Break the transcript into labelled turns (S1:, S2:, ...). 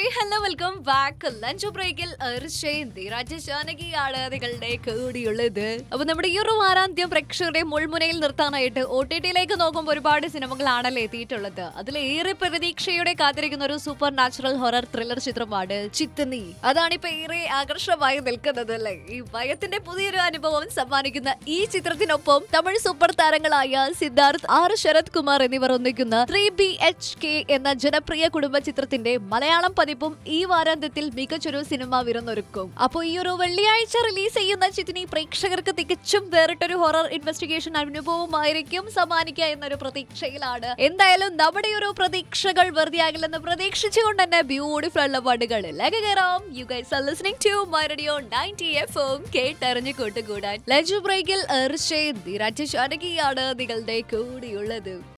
S1: hello welcome back lunch ബ്രേക്കിൽ രാജശാനകിയാണ് നിങ്ങളുടെ കൂടിയുള്ളത് അപ്പൊ നമ്മുടെ ഈ ഒരു വാരാന്ത്യം പ്രേക്ഷകരുടെ മുൾമുനയിൽ നിർത്താനായിട്ട് ഒ ടി ടിയിലേക്ക് നോക്കുമ്പോൾ ഒരുപാട് സിനിമകളാണല്ലോ എത്തിയിട്ടുള്ളത് അതിലേറെ പ്രതീക്ഷയോടെ കാത്തിരിക്കുന്ന ഒരു സൂപ്പർ നാച്ചുറൽ ഹൊറർ ത്രില്ലർ ചിത്രമാണ് ചിത്തനി അതാണ് ഇപ്പൊ ഏറെ ആകർഷകമായി നിൽക്കുന്നത് അല്ലേ ഈ ഭയത്തിന്റെ പുതിയൊരു അനുഭവം സമ്മാനിക്കുന്ന ഈ ചിത്രത്തിനൊപ്പം തമിഴ് സൂപ്പർ താരങ്ങളായ സിദ്ധാർത്ഥ് ആർ ശരത് കുമാർ എന്നിവർ ഒന്നിക്കുന്ന ത്രീ ബി എച്ച് കെ എന്ന ജനപ്രിയ കുടുംബ ചിത്രത്തിന്റെ മലയാളം പതിപ്പും ഈ വാരാന്ത്യത്തിൽ മികച്ചൊരു സിനിമ വിരുന്നൊരുക്കും അപ്പോൾ ഈ ഒരു വെള്ളിയാഴ്ച റിലീസ് ചെയ്യുന്ന ചിത്നി പ്രേക്ഷകർക്ക് തികച്ചും വേറിട്ടൊരു ഹൊറർ ഇൻവെസ്റ്റിഗേഷൻ അനുഭവമായിരിക്കും സമ്മാനിക്കുക എന്നൊരു പ്രതീക്ഷയിലാണ് എന്തായാലും നമ്മുടെ ഈ ഒരു പ്രതീക്ഷകൾ വെറുതെയാകില്ലെന്ന് പ്രതീക്ഷിച്ചുകൊണ്ട് തന്നെ ബ്യൂട്ടിഫുൾ ഉള്ള പാട്ടുകളിലേക്ക് കയറാം you guys are listening to my radio 90 FM കേട്ടറിഞ്ഞു കൂട്ടുകൂടാൻ ലഞ്ച് ബ്രേക്കിൽ എർഷേ രാജശാനകിയാണ് നിങ്ങളുടെ കൂടിയുള്ളത്